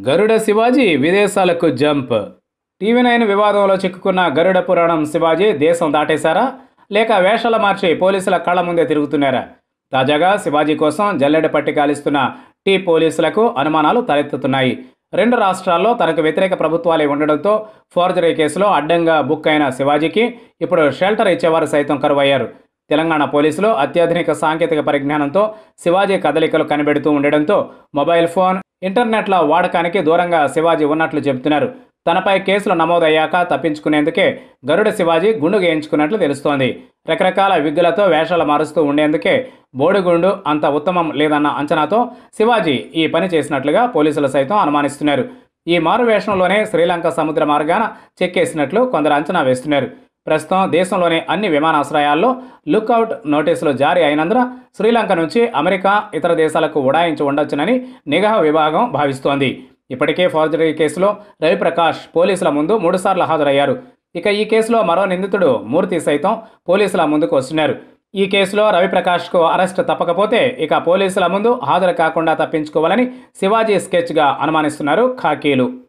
గరుడ శివాజీ విదేశాలకు jump TV nine వివాదంలో చిక్కుకున్న గరుడ పురాణం శివాజీ దేశం దాటేశారా లేక వేషాల మార్చి పోలీసుల కళ్ళ ముందే తిరుగుతున్నారా తాజాగా శివాజీ కోసం జల్లెడ పట్టి కాలిస్తున్న టీ పోలీసులకు అనుమానాలు తలెత్తుతున్నాయి రెండు రాష్ట్రాల్లో తనకు వ్యతిరేక ప్రభుత్వాలే ఉండడంతో ఫోర్జరీ కేసులో అడ్డంగా బుక్ అయిన శివాజీకి ఇప్పుడు షెల్టర్ ఇచ్చేవారు సైతం కరువయ్యారు తెలంగాణ పోలీసులు అత్యాధునిక సాంకేతిక పరిజ్ఞానంతో శివాజీ కదలికలు కనిపెడుతూ ఉండడంతో మొబైల్ ఫోన్ ఇంటర్నెట్ల వాడకానికి దూరంగా శివాజీ ఉన్నట్లు చెబుతున్నారు తనపై కేసులు నమోదయ్యాక తప్పించుకునేందుకే గరుడ శివాజీ గుండు గేయించుకున్నట్లు తెలుస్తోంది రకరకాల విగ్గులతో వేషాలు మారుస్తూ ఉండేందుకే బోడిగుండు అంత ఉత్తమం లేదన్న అంచనాతో శివాజీ ఈ పని చేసినట్లుగా పోలీసులు సైతం అనుమానిస్తున్నారు ఈ మారు వేషంలోనే శ్రీలంక సముద్ర మార్గాన చెక్కేసినట్లు కొందరు అంచనా వేస్తున్నారు ప్రస్తుతం దేశంలోని అన్ని విమానాశ్రయాల్లో లుక్అవుట్ నోటీసులు జారీ అయినందున శ్రీలంక నుంచి అమెరికా ఇతర దేశాలకు ఉడాయించి ఉండొచ్చునని నిఘా విభాగం భావిస్తోంది ఇప్పటికే ఫోర్జరీ కేసులో రవిప్రకాష్ పోలీసుల ముందు మూడుసార్లు హాజరయ్యారు ఇక ఈ కేసులో మరో నిందితుడు మూర్తి సైతం పోలీసుల ముందుకు వస్తున్నారు ఈ కేసులో రవిప్రకాష్కు అరెస్ట్ తప్పకపోతే ఇక పోలీసుల ముందు హాజరు కాకుండా తప్పించుకోవాలని శివాజీ స్కెచ్గా అనుమానిస్తున్నారు ఖాకీలు